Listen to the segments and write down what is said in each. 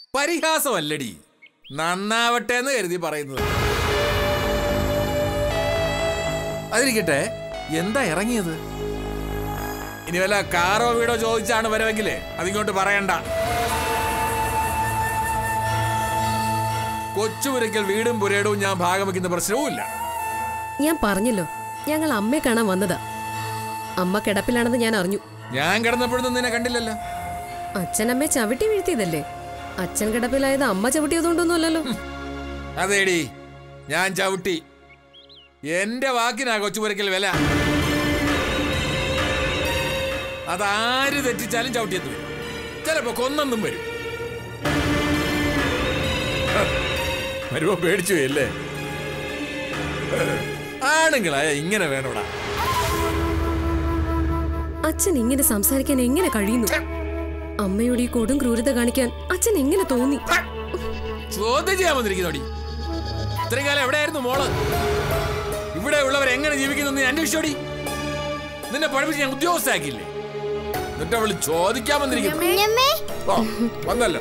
പരിഹാസമല്ലടി നന്നാവട്ടെ എന്ന് കരുതി പറയുന്നത് അതിരിക്കട്ടെ എന്താ ഇറങ്ങിയത് ഇനി വല്ല കാറോ വീടോ ചോദിച്ചാണ് വരവെങ്കിലേ അതിങ്ങോട്ട് പറയണ്ട കൊച്ചുപുരയ്ക്കൽ വീടും പുരയിടവും ഞാൻ ഭാഗം വയ്ക്കുന്ന പ്രശ്നവുമില്ല ഞാൻ പറഞ്ഞല്ലോ ഞങ്ങൾ അമ്മയെ കാണാൻ വന്നതാ അമ്മ കിടപ്പിലാണെന്ന് ഞാൻ അറിഞ്ഞു ഞാൻ കിടന്നപ്പോഴൊന്നും നിന്നെ കണ്ടില്ലല്ലോ അച്ഛനമ്മയെ ചവിട്ടി വീഴ്ത്തിയതല്ലേ അച്ഛൻ കിടപ്പിലായത് അമ്മ ചവിട്ടിയതുകൊണ്ടൊന്നുമല്ലല്ലോ അതേടി ഞാൻ ചവിട്ടി എന്റെ വാക്കിനാ കൊച്ചുപുരയ്ക്കൽ വില അതാര് തെറ്റിച്ചാലും ചവിട്ടിയെത്ത് വരും ചിലപ്പോ കൊന്നെന്നും വരും വരുമ്പോ പേടിച്ചു പോയി അല്ലേ ആണുങ്ങളായ ഇങ്ങനെ വേണോടാ അച്ഛൻ ഇങ്ങനെ സംസാരിക്കാൻ എങ്ങനെ കഴിയുന്നു അമ്മയോട് ഈ കൊടും ക്രൂരത കാണിക്കാൻ അച്ഛൻ എങ്ങനെ തോന്നി ചോദ്യം ചെയ്യാൻ വന്നിരിക്കുന്നോടി ഇത്രയും കാലം എവിടെയായിരുന്നു മോള് ഇവിടെ ഉള്ളവർ എങ്ങനെ ജീവിക്കുന്നു നീ അന്വേഷിച്ചോടി നിന്നെ പഠിപ്പിച്ച് ഞാൻ ഉദ്യോഗസ്ഥയാക്കിയില്ലേ എന്നിട്ട് അവള് ചോദിക്കാൻ വന്നിരിക്കുന്നു കുഞ്ഞമ്മേ ഓ വന്നല്ലോ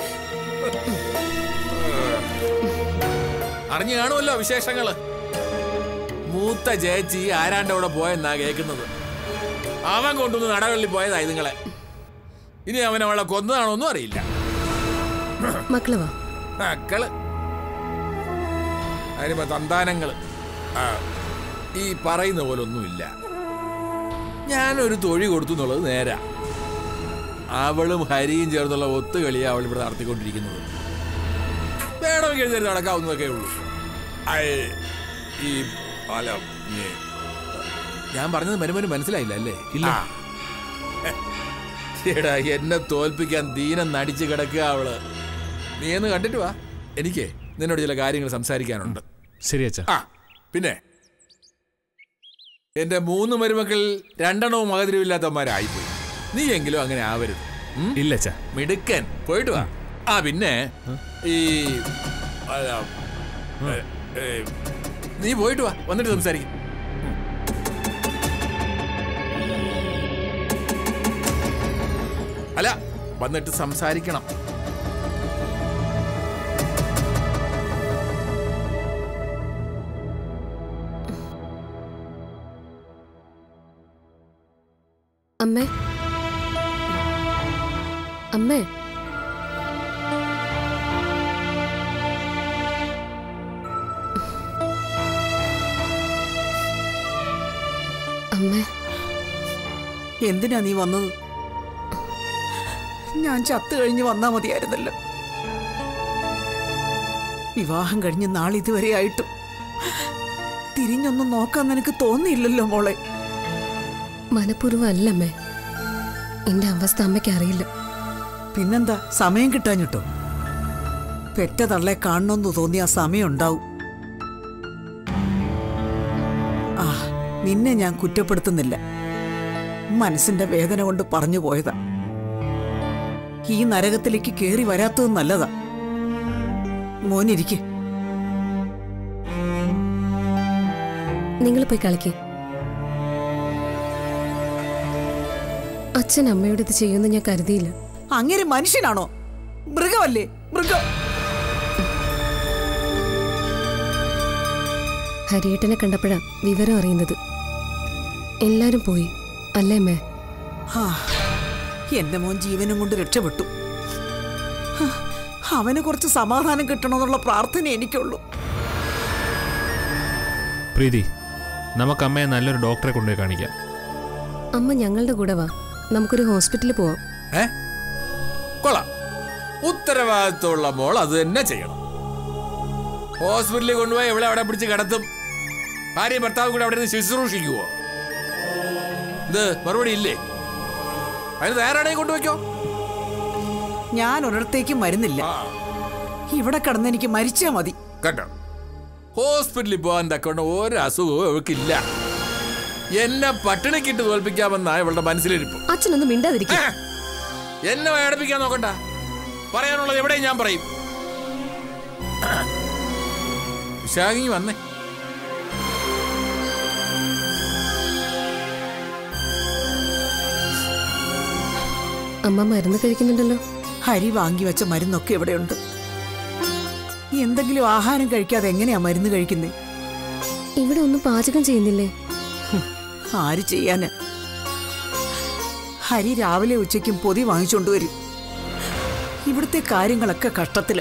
അറിഞ്ഞു കാണുമല്ലോ വിശേഷങ്ങള് മൂത്ത ചേച്ചി ആരാണ്ട് അവിടെ പോയെന്നാ കേൾക്കുന്നത് അവൻ കൊണ്ടുവന്ന് നടകളിൽ പോയതാ ഇതുങ്ങളെ ഇനി അവൻ അവളെ കൊന്നതാണോ ഒന്നും അറിയില്ല മക്കള് വാ മക്കള് അതിനിപ്പോ സന്താനങ്ങള് ആ, ഈ പറയുന്ന പോലെ ഒന്നുമില്ല ഞാനൊരു തൊഴി കൊടുത്തു എന്നുള്ളത് നേരാ അവളും ഹരിയും ചേർന്നുള്ള ഒത്തുകളിയാ അവൾ ഇവിടെ നടത്തിക്കൊണ്ടിരിക്കുന്നത് വേണമെങ്കിൽ എഴുതി നടക്കാവുന്നതൊക്കെ ഉള്ളൂ അയ്, ഈ അല്ല ഈ, ഞാൻ പറഞ്ഞത് മരുമന് മനസ്സിലായില്ല അല്ലേ ഇല്ല എടാ എന്നെ തോൽപ്പിക്കാൻ ദീനം നടിച്ച് കിടക്കുക അവള് നീ എന്ന് കണ്ടിട്ട് വാ എനിക്ക് നിന്നോട് ചില കാര്യങ്ങൾ സംസാരിക്കാനുണ്ട് ശരി അച്ഛാ ആ പിന്നെ എന്റെ മൂന്ന് മരുമക്കൾ രണ്ടെണ്ണവും മകതിരിവില്ലാത്തവന്മാരായിപ്പോയി നീ എങ്കിലും അങ്ങനെ ആവരുത് ഉം? ഇല്ല അച്ഛാ മിടുക്കൻ പോയിട്ട് വാ ആ പിന്നെ ഈ അല്ല, ഏ, ഏ, നീ പോയിട്ട് വാ വന്നിട്ട് സംസാരിക്കും അല്ല വന്നിട്ട് സംസാരിക്കണം അമ്മേ അമ്മേ അമ്മേ എന്തിനാ നീ വന്നത് ഞാൻ ചത്തു കഴിഞ്ഞ് വന്നാ മതിയായിരുന്നല്ലോ വിവാഹം കഴിഞ്ഞ് നാളിതുവരെ ആയിട്ടും തിരിഞ്ഞൊന്നും നോക്കാൻ നിനക്ക് തോന്നിയില്ലല്ലോ മോളെ മനഃപൂർവ്വം അല്ലമ്മേ എന്റെ അവസ്ഥ അമ്മയ്ക്ക് അറിയില്ല പിന്നെന്താ സമയം കിട്ടാഞ്ഞിട്ടോ പെറ്റ തള്ളെ കാണണമെന്ന് തോന്നിയ ആ സമയം ഉണ്ടാവും ആ നിന്നെ ഞാൻ കുറ്റപ്പെടുത്തുന്നില്ല മനസ്സിന്റെ വേദന കൊണ്ട് പറഞ്ഞു പോയതാ ഈ നരകത്തിലേക്ക് കേറി വരാത്തത് നല്ലതാ മോനിരിക്കെ നിങ്ങൾ പോയി കളിക്കേ അച്ഛൻ അമ്മയോട് ഇത് ചെയ്യുമെന്ന് ഞാൻ കരുതിയില്ല അങ്ങനെ മനുഷ്യനാണോ മൃഗമല്ലേ മൃഗം ഹരിയേട്ടനെ കണ്ടപ്പോഴാ വിവരം അറിയുന്നത് എല്ലാരും പോയി അല്ലേ അമ്മേ ആ, എന്റെ മോൻ ജീവനും കൊണ്ട് രക്ഷപ്പെട്ടു ഹ, അവന് കുറച്ച് സമാധാനം കിട്ടണമെന്നുള്ള പ്രാർത്ഥന എനിക്കുള്ളൂ പ്രീതി നമുക്ക് അമ്മയെ നല്ലൊരു ഡോക്ടറെ കൊണ്ടുപോയി കാണിക്കാം അമ്മ ഞങ്ങളുടെ കൂടെ വാ നമുക്കൊരു ഹോസ്പിറ്റലിൽ പോവാം ഏ കൊള്ളാം ഉത്തരവാദിത്തമുള്ള മോൾ അത് തന്നെ ചെയ്യണം ഹോസ്പിറ്റലിൽ കൊണ്ടുപോയി ഇവിടെ അവിടെ പിടിച്ച് കിടത്തും ഭാര്യയും ഭർത്താവും കൂടെ അവിടെ നിന്ന് ശുശ്രൂഷിക്കുവോ ഇത് മറുപടി ഇല്ലേ അതിന് തയ്യാറാണെങ്കിൽ കൊണ്ടുപോയിക്കോ ഞാൻ ഒരിടത്തേക്കും വരുന്നില്ല ആ ഇവിടെ കിടന്ന് എനിക്ക് മരിച്ചാ മതി കേട്ടോ ഹോസ്പിറ്റലിൽ പോകാൻ തക്കൊണ്ട് ഒരു അസുഖവും അവൾക്കില്ല എന്നെ പട്ടിണിക്കിട്ട് തോൽപ്പിക്കാമെന്നാ ഇവളുടെ മനസ്സിലിരിപ്പ് അച്ഛനൊന്നും മിണ്ടാതിരിക്കും ഏ, എന്നെ വയടപ്പിക്കാൻ നോക്കണ്ട പറയാനുള്ളത് എവിടെയും ഞാൻ പറയും വിശാഖി വന്നേ അമ്മ മരുന്ന് കഴിക്കുന്നുണ്ടല്ലോ ഹരി വാങ്ങി വെച്ച മരുന്നൊക്കെ ഇവിടെയുണ്ട് എന്തെങ്കിലും ആഹാരം കഴിക്കാതെ എങ്ങനെയാ മരുന്ന് കഴിക്കുന്നേ ഇവിടെ ഒന്നും പാചകം ചെയ്യുന്നില്ലേ ആര് ചെയ്യാന് ഹരി രാവിലെ ഉച്ചയ്ക്കും പൊതി വാങ്ങിച്ചുകൊണ്ടുവരും ഇവിടുത്തെ കാര്യങ്ങളൊക്കെ കഷ്ടത്തില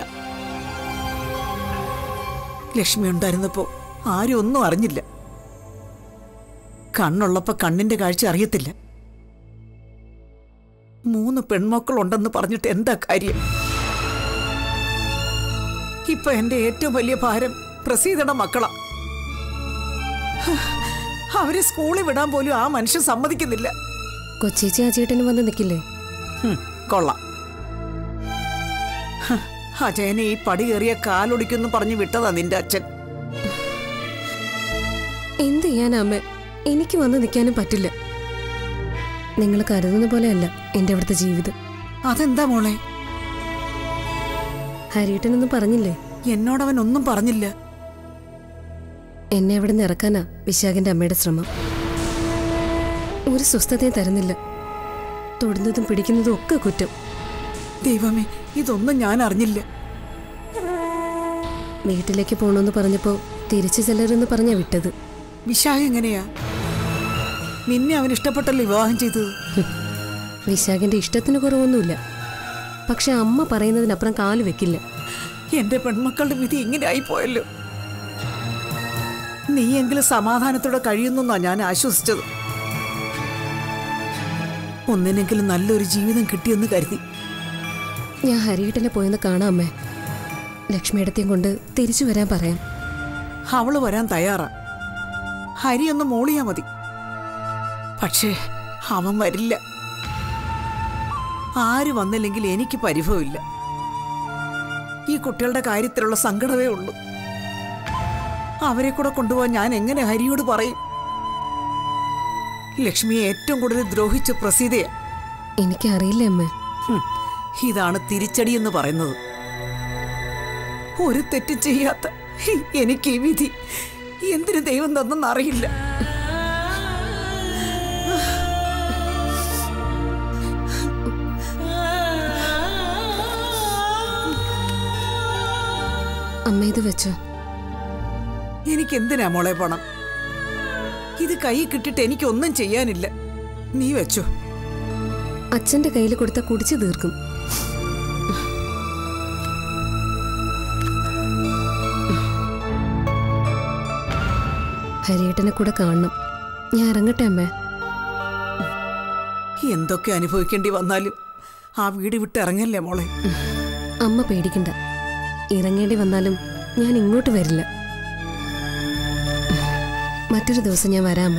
ലക്ഷ്മി ഉണ്ടായിരുന്നപ്പോ ആരും ഒന്നും അറിഞ്ഞില്ല കണ്ണുള്ളപ്പോ കണ്ണിന്റെ കാഴ്ച അറിയത്തില്ല മൂന്ന് പെൺമക്കളുണ്ടെന്ന് പറഞ്ഞിട്ട് എന്താ കാര്യം ഇപ്പൊ എന്റെ ഏറ്റവും വലിയ ഭാരം പ്രസീതയുടെ മക്കളാ അവരെ സ്കൂളിൽ വിടാൻ പോലും ആ മനുഷ്യൻ സമ്മതിക്കുന്നില്ല കൊച്ചേച്ചി ആ ചേട്ടന് വന്ന് നിൽക്കില്ലേ ഹും, കൊള്ളാം ഹ, അജയനെ ഈ പടി കയറിയ കാലൊടിക്കുന്നു പറഞ്ഞു വിട്ടതാ നിന്റെ അച്ഛൻ എന്ത് ചെയ്യാനാ അമ്മ എനിക്ക് വന്ന് നിൽക്കാനും പറ്റില്ല നിങ്ങൾ കരുതുന്ന പോലെയല്ല എൻ്റെ അവിടുത്തെ ജീവിതം അതെന്താ മോളെ ഹരിയേട്ടനൊന്നും പറഞ്ഞില്ലേ എന്നോടവൻ ഒന്നും പറഞ്ഞില്ല എന്നെ അവിടെ നിന്ന് ഇറക്കാനാ വിശാഖിന്റെ അമ്മയുടെ ശ്രമം ഒരു സ്വസ്ഥതയും തരുന്നില്ല തൊടുന്നതും പിടിക്കുന്നതും ഒക്കെ കുറ്റം ദൈവമേ ഇതൊന്നും ഞാൻ അറിഞ്ഞില്ല വീട്ടിലേക്ക് പോകണമെന്ന് പറഞ്ഞപ്പോ തിരിച്ചു ചെല്ലരുന്ന് പറഞ്ഞാ വിട്ടത് വിശാഖ എങ്ങനെയാ നിന്നെ അവൻ ഇഷ്ടപ്പെട്ടല്ലോ വിവാഹം ചെയ്തത് വിശാഖിന്റെ ഇഷ്ടത്തിന് കുറവൊന്നുമില്ല പക്ഷെ അമ്മ പറയുന്നതിനപ്പുറം കാല് വെക്കില്ല എന്റെ പെൺമക്കളുടെ വിധി ഇങ്ങനെ ആയിപ്പോയല്ലോ നീയെങ്കിലും സമാധാനത്തോടെ കഴിയുന്നെന്നാ ഞാൻ ആശ്വസിച്ചത് ഒന്നിനെങ്കിലും നല്ലൊരു ജീവിതം കിട്ടിയെന്ന് കരുതി ഞാൻ ഹരിയേട്ടനെ പോയെന്ന് കാണാം അമ്മേ ലക്ഷ്മിയിടത്തെയും കൊണ്ട് തിരിച്ചു വരാൻ പറയാം അവള് വരാൻ തയ്യാറാ ഹരി ഒന്ന് മോളിയാ മതി പക്ഷേ അവൻ വരില്ല ആര് വന്നില്ലെങ്കിൽ എനിക്ക് പരിഭവമില്ല ഈ കുട്ടികളുടെ കാര്യത്തിലുള്ള സങ്കടമേ ഉള്ളൂ അവരെ കൂടെ കൊണ്ടുപോകാൻ ഞാൻ എങ്ങനെ ഹരിയോട് പറയും ലക്ഷ്മിയെ ഏറ്റവും കൂടുതൽ ദ്രോഹിച്ച പ്രസീതയാ എനിക്കറിയില്ല അമ്മേ ഹും, ഇതാണ് തിരിച്ചടി എന്ന് പറയുന്നത് ഒരു തെറ്റും ചെയ്യാത്ത എനിക്ക് ഈ വിധി എന്തിനു ദൈവം തന്നെന്നറിയില്ല അമ്മ ഇത് വെച്ചോ എനിക്ക് എന്തിനാ മോളെ പണം ഇത് കൈ കിട്ടിട്ട് എനിക്കൊന്നും ചെയ്യാനില്ല നീ വെച്ചോ അച്ഛന്റെ കയ്യിൽ കൊടുത്ത കുടിച്ചു തീർക്കും ഹരിയേട്ടനെ കൂടെ കാണണം ഞാൻ ഇറങ്ങട്ടെ അമ്മേ എന്തൊക്കെ അനുഭവിക്കേണ്ടി വന്നാലും ആ വീട് വിട്ട് ഇറങ്ങല്ലേ മോളെ അമ്മ പേടിക്കണ്ട ഇറങ്ങേണ്ടി വന്നാലും ഞാൻ ഇങ്ങോട്ട് വരില്ല മറ്റൊരു ദിവസം ഞാൻ വരാമേ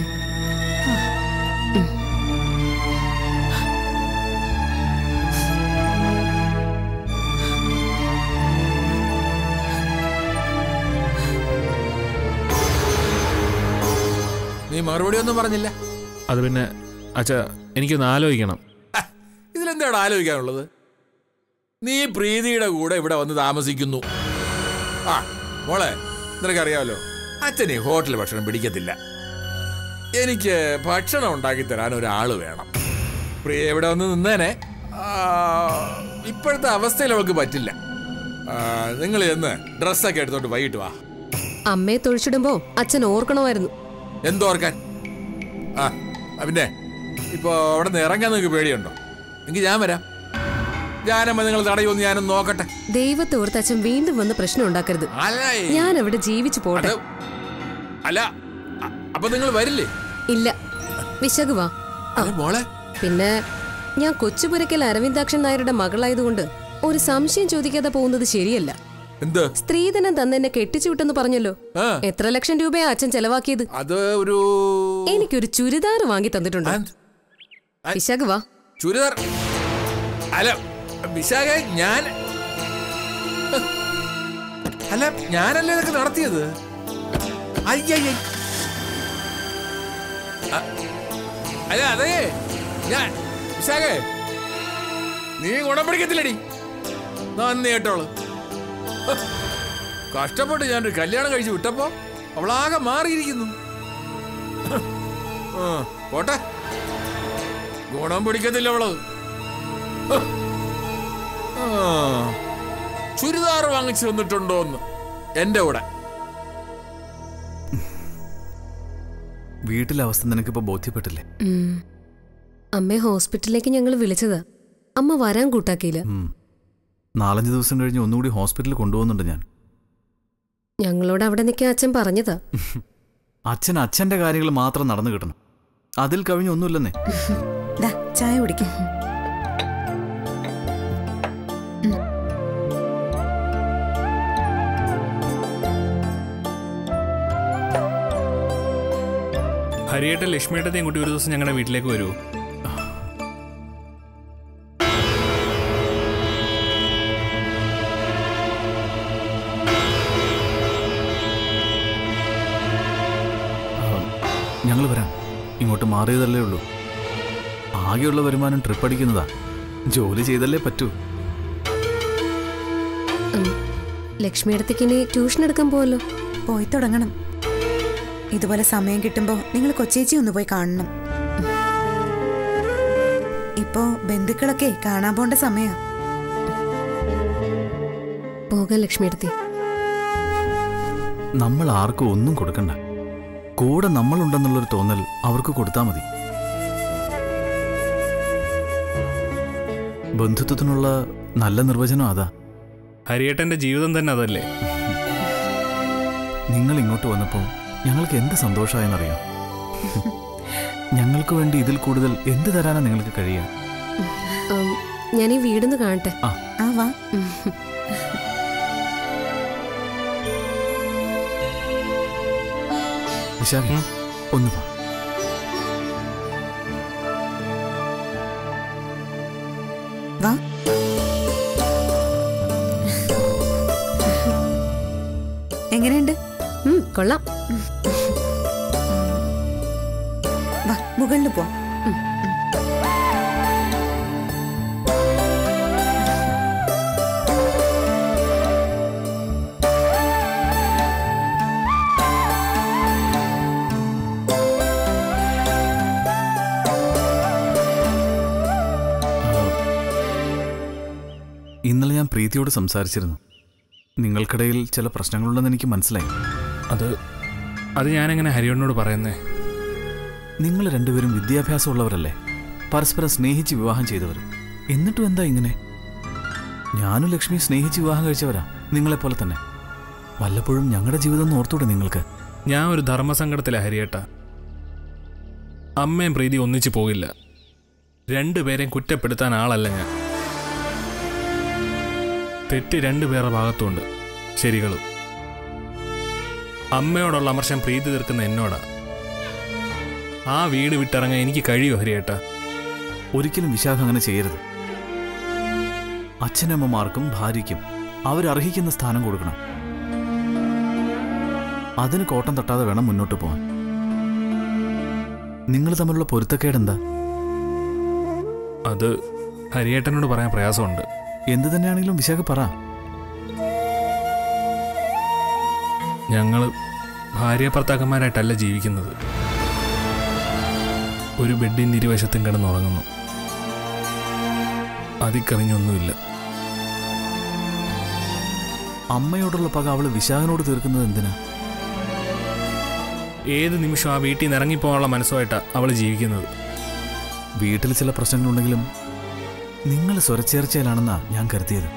നീ മറുപടി ഒന്നും പറഞ്ഞില്ല അത് പിന്നെ അച്ഛ എനിക്കൊന്ന് ആലോചിക്കണം ഹ, ഇതിലെന്താണ് ആലോചിക്കാനുള്ളത് നീ പ്രീതിയുടെ കൂടെ ഇവിടെ വന്ന് താമസിക്കുന്നു ആ മോളെ നിനക്കറിയാമല്ലോ അച്ഛൻ ഈ ഹോട്ടൽ ഭക്ഷണം പിടിക്കത്തില്ല എനിക്ക് ഭക്ഷണം ഉണ്ടാക്കി തരാൻ ഒരാൾ വേണം പ്രിയ ഇവിടെ വന്ന് നിന്നേനെ ആ, ഇപ്പോഴത്തെ അവസ്ഥയിൽ അവൾക്ക് പറ്റില്ല നിങ്ങൾ ചെന്ന് ഡ്രസ്സൊക്കെ എടുത്തോണ്ട് വൈകിട്ട് വാ അമ്മയെ തൊഴിച്ചിടുമ്പോ അച്ഛൻ ഓർക്കണമായിരുന്നു എന്തോർക്കാൻ ആ ആ, പിന്നെ ഇപ്പോ അവിടെ നിന്ന് ഇറങ്ങാൻ നിങ്ങൾക്ക് പേടിയുണ്ടോ എങ്കിൽ ഞാൻ വരാം ഞാനമ്മ നിങ്ങൾ തടയുമെന്ന് ഞാനൊന്ന് നോക്കട്ടെ ദൈവത്തെ ഓർത്ത് അച്ഛൻ വീണ്ടും വന്ന് പ്രശ്നം ഉണ്ടാക്കരുത് അല്ല ഈ- ഞാൻ അവിടെ ജീവിച്ചു പോട്ടെ അത് അല്ല അ- അപ്പൊ നിങ്ങൾ വരില്ലേ ഇല്ല വിശക് വാ അല്ല മോളെ പിന്നെ ഞാൻ കൊച്ചുപുരക്കൽ അരവിന്ദാക്ഷൻ നായരുടെ മകളായതുകൊണ്ട് ഒരു സംശയം ചോദിക്കാതെ പോകുന്നത് ശരിയല്ല എന്ത് സ്ത്രീധനം തന്നെ എന്നെ കെട്ടിച്ചു വിട്ടെന്ന് പറഞ്ഞല്ലോ ആ എത്ര ലക്ഷം രൂപയാ അച്ഛൻ ചെലവാക്കിയത് അത് ഒരു എനിക്കൊരു ചുരിദാർ വാങ്ങി തന്നിട്ടുണ്ട് ആ, ആ, വിശാഖ് വാ ചുരിദാർ അല്ല വിശാഖ ഞാൻ അല്ല ഞാനല്ലേ ഇതൊക്കെ നടത്തിയത് അയ്യയ്യ അ- അല്ല അതെ ഞാൻ വിശാഖേ നീ ഗുണം പിടിക്കത്തില്ലടി നന്ദി കേട്ടോള് ഹ്, കഷ്ടപ്പെട്ട് ഞാനൊരു കല്യാണം കഴിച്ച് വിട്ടപ്പോ അവളാകെ മാറിയിരിക്കുന്നു ഹ്, ആ, പോട്ടെ ഗുണം പിടിക്കത്തില്ല അവള് ഹ്. ആ. ചുരിദാർ വാങ്ങിച്ചു തന്നിട്ടുണ്ടോ എന്ന് എന്റെ കൂടെ വീട്ടിലെ അവസ്ഥ നിനക്കിപ്പോ ബോധ്യപ്പെട്ടില്ലേ ഉം. അമ്മയെ ഹോസ്പിറ്റലിലേക്ക് ഞങ്ങൾ വിളിച്ചതാ അമ്മ വരാൻ കൂട്ടാക്കിയില്ല ഉം. നാലഞ്ച് ദിവസം കഴിഞ്ഞ് ഒന്നുകൂടി ഹോസ്പിറ്റലിൽ കൊണ്ടുപോകുന്നുണ്ട് ഞാൻ ഞങ്ങളോട് അവിടെ നിൽക്കാൻ അച്ഛൻ പറഞ്ഞതാ അച്ഛൻ അച്ഛന്റെ കാര്യങ്ങൾ മാത്രം നടന്നു കിട്ടണം അതിൽ കവിഞ്ഞൊന്നുമില്ലെന്നേ ദാ ചായ കുടിക്കും ഹരിയേട്ടൻ ലക്ഷ്മിയേട്ടത്തെയും കുട്ടി ഒരു ദിവസം ഞങ്ങളുടെ വീട്ടിലേക്ക് വരുമോ ഞങ്ങൾ വരാം ഇങ്ങോട്ട് മാറിയതല്ലേ ഉള്ളൂ ആകെയുള്ള വരുമാനം ട്രിപ്പ് അടിക്കുന്നതാ ജോലി ചെയ്തല്ലേ പറ്റൂ ഉം. ലക്ഷ്മിയടത്തേക്ക് ഇനി ട്യൂഷൻ എടുക്കാൻ പോവല്ലോ പോയി തുടങ്ങണം ഇതുപോലെ സമയം കിട്ടുമ്പോ നിങ്ങൾ കൊച്ചേച്ചി ഒന്ന് പോയി കാണണം ഇപ്പോ ബന്ധുക്കളൊക്കെ കാണാൻ പോണ്ട സമയാ പോകാൻ ലക്ഷ്മിയടത്തി നമ്മൾ ആർക്കും ഒന്നും കൊടുക്കണ്ട കൂടെ നമ്മളുണ്ടെന്നുള്ളൊരു തോന്നൽ അവർക്ക് കൊടുത്താൽ മതി ബന്ധുത്വത്തിനുള്ള നല്ല നിർവചനം അതാ ഹരിയേട്ടന്റെ ജീവിതം തന്നെ അതല്ലേ നിങ്ങൾ ഇങ്ങോട്ട് വന്നപ്പോൾ ഞങ്ങൾക്ക് എന്ത് സന്തോഷമായെന്നറിയാം ഞങ്ങൾക്ക് വേണ്ടി ഇതിൽ കൂടുതൽ എന്ത് തരാനാ നിങ്ങൾക്ക് കഴിയുക ഉം, ഞാൻ ഈ വീടൊന്ന് കാണട്ടെ ആ വാ ഉം. വിശാഖ ഉം. ഒന്ന് വാ വാ എങ്ങനെയുണ്ട് ഉം, കൊള്ളാം വാ മുകളിൽ പോ ഇന്നലെ ഞാൻ പ്രീതിയോട് സംസാരിച്ചിരുന്നു നിങ്ങൾക്കിടയിൽ ചില പ്രശ്നങ്ങളുണ്ടെന്ന് എനിക്ക് മനസ്സിലായി അത് അത് ഞാനെങ്ങനെ ഹരിയേട്ടനോട് പറയുന്നേ നിങ്ങൾ രണ്ടുപേരും വിദ്യാഭ്യാസമുള്ളവരല്ലേ പരസ്പരം സ്നേഹിച്ച് വിവാഹം ചെയ്തവർ എന്നിട്ടും എന്താ ഇങ്ങനെ ഞാനും ലക്ഷ്മി സ്നേഹിച്ച് വിവാഹം കഴിച്ചവരാ നിങ്ങളെപ്പോലെ തന്നെ വല്ലപ്പോഴും ഞങ്ങളുടെ ജീവിതം ഒന്ന് ഓർത്തൂടെ നിങ്ങൾക്ക് ഞാൻ ഒരു ധർമ്മസങ്കടത്തിലെ ഹരിയേട്ട അമ്മയും പ്രീതി ഒന്നിച്ചു പോകില്ല രണ്ടുപേരെയും കുറ്റപ്പെടുത്താൻ ആളല്ല ഞാൻ തെറ്റ് രണ്ടുപേരുടെ ഭാഗത്തുണ്ട് ശരികളും അമ്മയോടുള്ള അമർഷം പ്രീതി തീർക്കുന്ന എന്നോടാ ആ വീട് വിട്ടിറങ്ങാൻ എനിക്ക് കഴിയോ ഹരിയേട്ട ഒരിക്കലും വിശാഖം അങ്ങനെ ചെയ്യരുത് അച്ഛനമ്മമാർക്കും ഭാര്യയ്ക്കും അവരർഹിക്കുന്ന സ്ഥാനം കൊടുക്കണം അതിന് കോട്ടം തട്ടാതെ വേണം മുന്നോട്ട് പോകാൻ നിങ്ങൾ തമ്മിലുള്ള പൊരുത്തക്കേടെന്താ അത് ഹരിയേട്ടനോട് പറയാൻ പ്രയാസമുണ്ട് എന്തു തന്നെയാണെങ്കിലും വിശാഖ പറ ഞങ്ങൾ ഭാര്യ ഭർത്താക്കന്മാരായിട്ടല്ല ജീവിക്കുന്നത് ഒരു ബെഡിൻ്റെ ഇരുവശത്തും കിടന്നുറങ്ങുന്നു അതിക്കറിഞ്ഞൊന്നുമില്ല അമ്മയോടുള്ള പക അവള് വിശാഖനോട് തീർക്കുന്നത് എന്തിനാ ഏത് നിമിഷം ആ വീട്ടിൽ നിന്ന് ഇറങ്ങിപ്പോകാനുള്ള മനസ്സുമായിട്ടാണ് അവൾ ജീവിക്കുന്നത് വീട്ടിൽ ചില പ്രശ്നങ്ങളുണ്ടെങ്കിലും നിങ്ങൾ സ്വരച്ചേർച്ചയിലാണെന്നാ ഞാൻ കരുതിയത്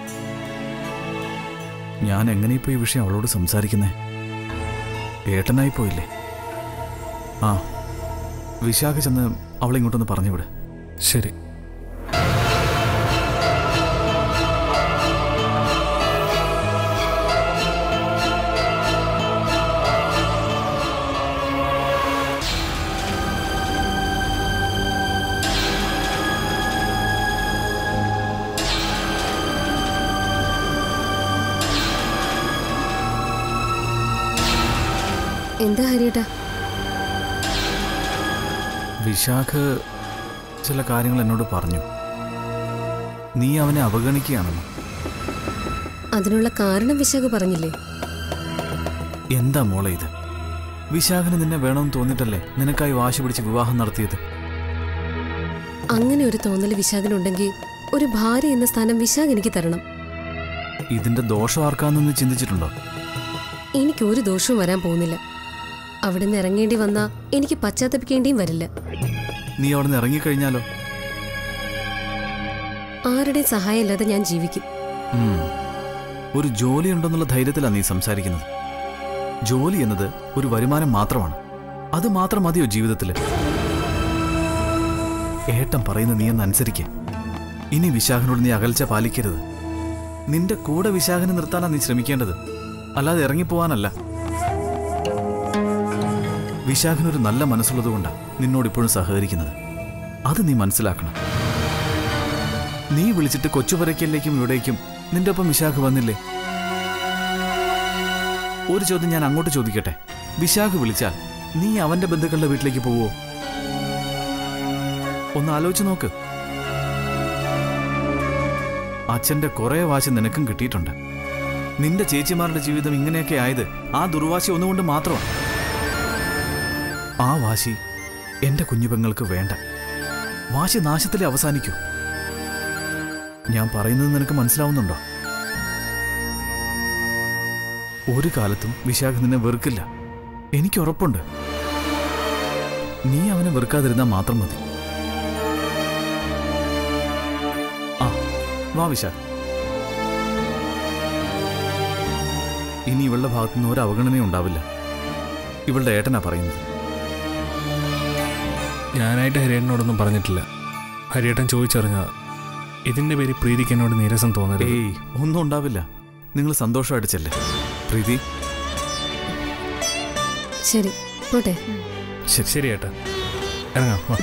ഞാൻ എങ്ങനെ ഇപ്പോൾ ഈ വിഷയം അവളോട് സംസാരിക്കുന്നേ ഏട്ടനായി പോയില്ലേ ആ വിശാഖ ചെന്ന് അവളെ ഇങ്ങോട്ടൊന്ന് പറഞ്ഞുവിട് ശരി എന്താ ഹരിയേട്ടാ വിശാഖ് ചില കാര്യങ്ങൾ എന്നോട് പറഞ്ഞു നീ അവനെ അവഗണിക്കുകയാണെന്ന് അതിനുള്ള കാരണം വിശാഖ് പറഞ്ഞില്ലേ എന്താ മോളെ ഇത് വിശാഖന് നിന്നെ വേണമെന്ന് തോന്നിയിട്ടല്ലേ നിനക്കായി വാശി പിടിച്ച് വിവാഹം നടത്തിയത് അങ്ങനെ ഒരു തോന്നൽ വിശാഖിനുണ്ടെങ്കിൽ ഒരു ഭാര്യ എന്ന സ്ഥാനം വിശാഖ് എനിക്ക് തരണം ഇതിന്റെ ദോഷം ആർക്കാന്നൊന്ന് ചിന്തിച്ചിട്ടുണ്ടോ എനിക്ക് ഒരു ദോഷവും വരാൻ പോകുന്നില്ല അവിടെ നിന്ന് ഇറങ്ങേണ്ടി വന്നാ എനിക്ക് പശ്ചാത്തപിക്കേണ്ടിയും വരില്ല നീ അവിടെ നിന്ന് ഇറങ്ങിക്കഴിഞ്ഞാലോ ആരുടെയും സഹായം ഇല്ലാതെ ഞാൻ ജീവിക്കും ഉം. ഒരു ജോലി ഉണ്ടെന്നുള്ള ധൈര്യത്തിലാണ് നീ സംസാരിക്കുന്നത് ജോലി എന്നത് ഒരു വരുമാനം മാത്രമാണ് അത് മാത്രം മതിയോ ജീവിതത്തിൽ ഏട്ടൻ പറയുന്ന നീ എന്ന് അനുസരിക്ക് ഇനി വിശാഖനോട് നീ അകൽച്ച പാലിക്കരുത് നിന്റെ കൂടെ വിശാഖനെ നിർത്താനാണ് നീ ശ്രമിക്കേണ്ടത് അല്ലാതെ ഇറങ്ങിപ്പോവാനല്ല വിശാഖനൊരു നല്ല മനസ്സുള്ളതുകൊണ്ടാണ് നിന്നോട് ഇപ്പോഴും സഹകരിക്കുന്നത് അത് നീ മനസ്സിലാക്കണം നീ വിളിച്ചിട്ട് കൊച്ചുപുരയ്ക്കലേക്കും ഇവിടേക്കും നിന്റെ ഒപ്പം വിശാഖ് വന്നില്ലേ ഒരു ചോദ്യം ഞാൻ അങ്ങോട്ട് ചോദിക്കട്ടെ വിശാഖ് വിളിച്ചാൽ നീ അവന്റെ ബന്ധുക്കളുടെ വീട്ടിലേക്ക് പോവോ ഒന്ന് ആലോചിച്ച് നോക്ക് അച്ഛന്റെ കുറെ വാശി നിനക്കും കിട്ടിയിട്ടുണ്ട് നിന്റെ ചേച്ചിമാരുടെ ജീവിതം ഇങ്ങനെയൊക്കെ ആയത് ആ ദുർവാശി ഒന്നുകൊണ്ട് മാത്രമാണ് ആ വാശി എന്റെ കുഞ്ഞുപെങ്ങൾക്ക് വേണ്ട വാശി നാശത്തിലെ അവസാനിക്കൂ ഞാൻ പറയുന്നത് നിനക്ക് മനസ്സിലാവുന്നുണ്ടോ ഒരു കാലത്തും വിശാഖ നിന്നെ വെറുക്കില്ല എനിക്ക് ഉറപ്പുണ്ട് നീ അവനെ വെറുക്കാതിരുന്നാൽ മാത്രം മതി ആ വാ വിശാഖ് ഇനി ഇവളുടെ ഭാഗത്തുനിന്ന് ഒരു അവഗണനയും ഉണ്ടാവില്ല ഇവളുടെ ഏട്ടനാ പറയുന്നത് ഞാനായിട്ട് ഹരിയേട്ടനോടൊന്നും പറഞ്ഞിട്ടില്ല ഹരിയേട്ടൻ ചോദിച്ചറിഞ്ഞ ഇതിന്റെ പേര് പ്രീതിക്ക് എന്നോട് നീരസം തോന്നരുത് ഏയ് ഒന്നും ഉണ്ടാവില്ല നിങ്ങൾ സന്തോഷമായിട്ട് ചെല്ലേ പ്രീതി ശരി പോട്ടെ ശരി ശരി ഏട്ടാ ഇറങ്ങാം വാ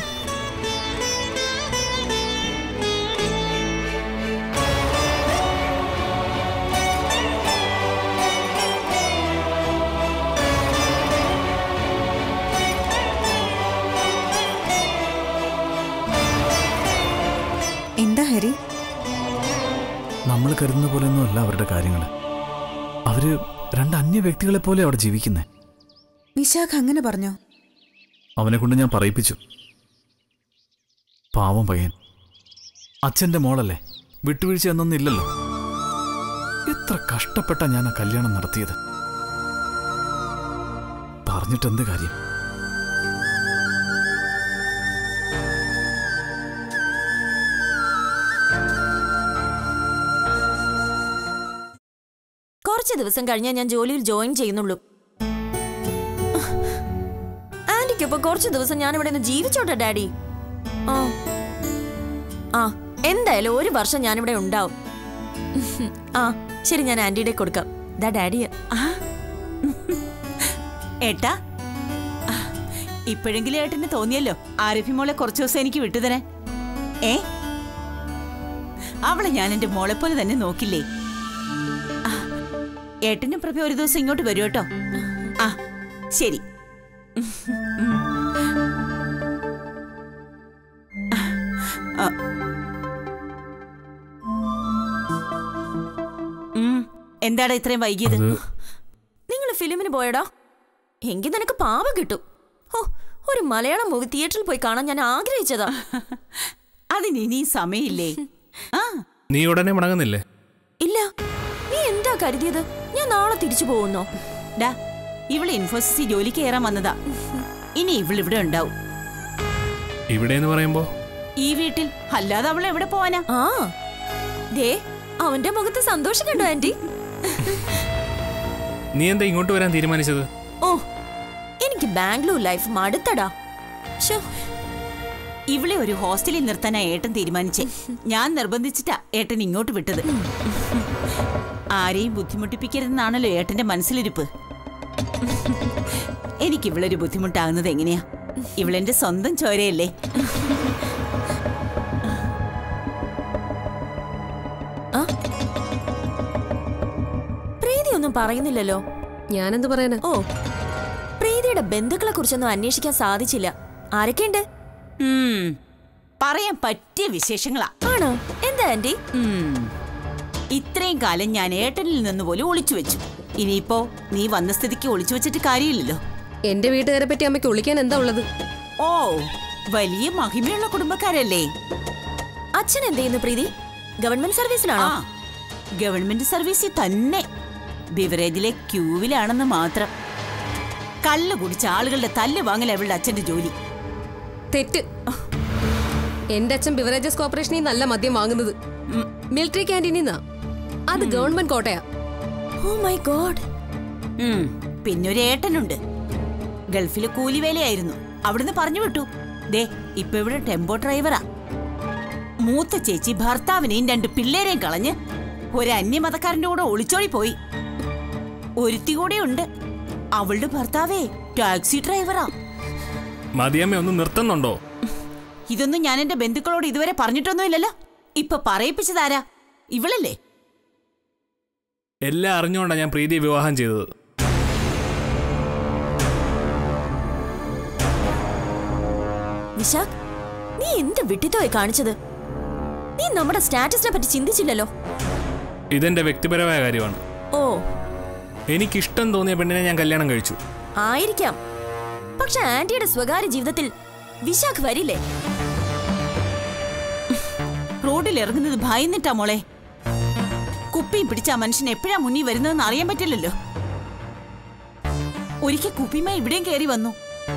എന്താ ഹരി നമ്മൾ കരുതുന്ന പോലെയൊന്നും അല്ല അവരുടെ കാര്യങ്ങൾ അവര് രണ്ട് അന്യ വ്യക്തികളെ പോലെ അവിടെ ജീവിക്കുന്നേ വിശാഖ് അങ്ങനെ പറഞ്ഞോ അവനെ കൊണ്ട് ഞാൻ പറയിപ്പിച്ചു പാവം പയ്യൻ അച്ഛന്റെ മോളല്ലേ വിട്ടുവീഴ്ച എന്നൊന്നും ഇല്ലല്ലോ എത്ര കഷ്ടപ്പെട്ട ഞാൻ ആ കല്യാണം നടത്തിയത് പറഞ്ഞിട്ട് എന്ത് കാര്യം കുറച്ച് ദിവസം കഴിഞ്ഞാൽ ഞാൻ ജോലിയിൽ ജോയിൻ ചെയ്യുന്നുള്ളൂ ആന്റിക്കൊപ്പം കുറച്ച് ദിവസം ഞാൻ ഇവിടെ നിന്ന് ജീവിച്ചോട്ടെ ഡാഡി ആ ആ എന്തായാലും ഒരു വർഷം ഞാനിവിടെ ഉണ്ടാവും ആ ശരി ഞാൻ ആന്റിയുടെ കൊടുക്കാം ദാ ഡാഡി ഏട്ടാ ആ, ഇപ്പോഴെങ്കിലും ഏട്ടന് തോന്നിയല്ലോ ആരിഫി മോളെ കുറച്ചു ദിവസം എനിക്ക് വിട്ടുതരാൻ ഏ അവളെ ഞാൻ എന്റെ മോളെ പോലെ തന്നെ നോക്കില്ലേ ആ, ഏട്ടനും പ്രഭ ഒരു ദിവസം ഇങ്ങോട്ട് വരൂ കേട്ടോ ആ ശരി ആ. ഉം, എന്താടാ ഇത്രയും വൈകിയത് അത് നിങ്ങൾ ഫിലിമിന് പോയടാ എങ്കിൽ നിനക്ക് പാപം കിട്ടും ഓ ഒരു മലയാളം മൂവി തിയേറ്ററിൽ പോയി കാണാൻ ഞാൻ ആഗ്രഹിച്ചതാ അതിന് ഇനിയും സമയമില്ലേ ആ നീ ഉടനെ മടങ്ങുന്നില്ലേ ഇല്ല നീ എന്താ കരുതിയത് ഞാൻ നാളെ തിരിച്ചു പോകുന്നോ ഡാ ഇവള് ഇൻഫോസിസിൽ ജോലിക്ക് കയറാൻ വന്നതാ ഇനി ഇവൾ ഇവിടെ ഉണ്ടാവും ഇവിടെ എന്ന് പറയുമ്പോ ഈ വീട്ടിൽ അല്ലാതെ അവൾ എവിടെ പോവാനാ ആ ദേ അവന്റെ മുഖത്ത് സന്തോഷം കണ്ടോ ആന്റി നീ എന്താ ഇങ്ങോട്ട് വരാൻ തീരുമാനിച്ചത് ഓ എനിക്ക് ബാംഗ്ലൂർ ലൈഫ് മടുത്തടാ ശോ ഇവളെ ഒരു ഹോസ്റ്റലിൽ നിർത്താനാ ഏട്ടൻ തീരുമാനിച്ചേ ഞാൻ നിർബന്ധിച്ചിട്ടാ ഏട്ടൻ ഇങ്ങോട്ട് വിട്ടത് ആരെയും ബുദ്ധിമുട്ടിപ്പിക്കരുതെന്നാണല്ലോ ഏട്ടന്റെ മനസ്സിലിരിപ്പ് എനിക്ക് ഇവളൊരു ബുദ്ധിമുട്ടാകുന്നത് എങ്ങനെയാ ഇവളെന്റെ സ്വന്തം ചോരയല്ലേ പ്രീതി ഒന്നും പറയുന്നില്ലല്ലോ ഞാനെന്ത് പറയാനാ ഓ പ്രീതിയുടെ ബന്ധുക്കളെ കുറിച്ചൊന്നും അന്വേഷിക്കാൻ സാധിച്ചില്ല ആരൊക്കെയുണ്ട് ഉം, പറയാൻ പറ്റിയ വിശേഷങ്ങളാ ആണോ എന്താ ആന്റി ഉം. ഇത്രയും കാലം ഞാൻ ഏട്ടനിൽ നിന്ന് പോലും ഒളിച്ചു വെച്ചു ഇനിയിപ്പോ നീ വന്ന സ്ഥിതിക്ക് ഒളിച്ചു വെച്ചിട്ട് കാര്യമില്ലല്ലോ എന്റെ വീട്ടുകാരെ പറ്റി അമ്മയ്ക്ക് ഒളിക്കാൻ എന്താ ഉള്ളത് ഓ വലിയ മഹിമയുള്ള കുടുംബക്കാരല്ലേ അച്ഛൻ എന്ത് ചെയ്യുന്നു പ്രീതി ഗവൺമെന്റ് സർവീസിലാണോ ആ ഗവൺമെന്റ് സർവീസിൽ തന്നെ ബിവറേജിലെ ക്യൂവിലാണെന്ന് മാത്രം കള്ള് കുടിച്ച ആളുകളുടെ തല്ല് വാങ്ങൽ അവളുടെ അച്ഛന്റെ ജോലി തെറ്റ് എന്റെ അച്ഛൻ ബിവറേജസ് കോർപ്പറേഷനിൽ നല്ല മദ്യം വാങ്ങുന്നത് മിലിറ്ററി ക്യാൻറ്റീനിൽ നിന്നാ അത് ഗവൺമെന്റ് കോട്ടയാ ഓ മൈ ഗോഡ് ഉം, പിന്നൊരു ഏട്ടനുണ്ട് ഗൾഫിലെ കൂലിവേലയായിരുന്നു അവിടുന്ന് പറഞ്ഞു വിട്ടു ദേ ഇപ്പൊ ഇവിടെ ടെമ്പോ ഡ്രൈവറാ മൂത്ത ചേച്ചി ഭർത്താവിനെയും രണ്ട് പിള്ളേരെയും കളഞ്ഞ് ഒരു അന്യമതക്കാരന്റെ കൂടെ ഒളിച്ചോടി പോയി ഒരുത്തി കൂടെ ഉണ്ട് അവളുടെ ഭർത്താവേ ടാക്സി ഡ്രൈവറാ മതിയമ്മ ഒന്ന് നിർത്തുന്നുണ്ടോ ഇതൊന്നും ഞാൻ എന്റെ ബന്ധുക്കളോട് ഇതുവരെ പറഞ്ഞിട്ടൊന്നുമില്ലല്ലോ ഇപ്പൊ പറയിപ്പിച്ചതാരാ ഇവളല്ലേ എല്ലാം അറിഞ്ഞുകൊണ്ടാണ് ഞാൻ പ്രീതിയെ വിവാഹം ചെയ്തത് വിശാഖ് നീ എന്ത് വിട്ടിത്തോയി കാണിച്ചത് നീ നമ്മുടെ സ്റ്റാറ്റസിനെ പറ്റി ചിന്തിച്ചില്ലല്ലോ ഇതെന്റെ വ്യക്തിപരമായ കാര്യമാണ് ഓ എനിക്കിഷ്ടം തോന്നിയ പെണ്ണിനെ ഞാൻ കല്യാണം കഴിച്ചു ആയിരിക്കാം പക്ഷെ ആന്റിയുടെ സ്വകാര്യ ജീവിതത്തിൽ വിശാഖ് വരില്ലേ റോഡിൽ ഇറങ്ങുന്നത് ഭയന്നിട്ടാ മോളെ കുപ്പിയും പിടിച്ച ആ മനുഷ്യൻ എപ്പോഴാ മുന്നിൽ വരുന്നതെന്ന് അറിയാൻ പറ്റില്ലല്ലോ ഒരിക്കൽ കുപ്പിമ ഇവിടെയും കയറി വന്നു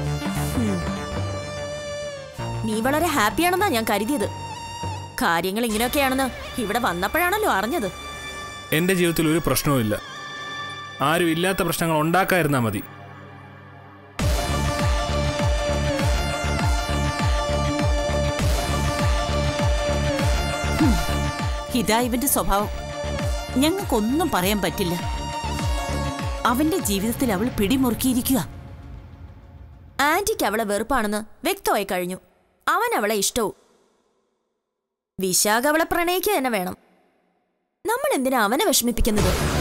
നീ വളരെ ഹാപ്പിയാണെന്നാ ഞാൻ കരുതിയത് കാര്യങ്ങൾ ഇങ്ങനെയൊക്കെയാണെന്ന് ഇവിടെ വന്നപ്പോഴാണല്ലോ അറിഞ്ഞത് എൻ്റെ ജീവിതത്തിൽ ഒരു പ്രശ്നവുമില്ല ആരും ഇല്ലാത്ത പ്രശ്നങ്ങൾ ഉണ്ടാക്കാതിരുന്നാൽ മതി ഇതാ ഇവന്റെ സ്വഭാവം ഞങ്ങൾക്കൊന്നും പറയാൻ പറ്റില്ല അവന്റെ ജീവിതത്തിൽ അവൾ പിടിമുറുക്കിയിരിക്കുക ആന്റിക്ക് അവളെ വെറുപ്പാണെന്ന് വ്യക്തമായി കഴിഞ്ഞു അവൻ അവളെ ഇഷ്ടവും വിശാഖ് അവളെ പ്രണയിക്കുക തന്നെ വേണം നമ്മൾ എന്തിനാ അവനെ വിഷമിപ്പിക്കുന്നത്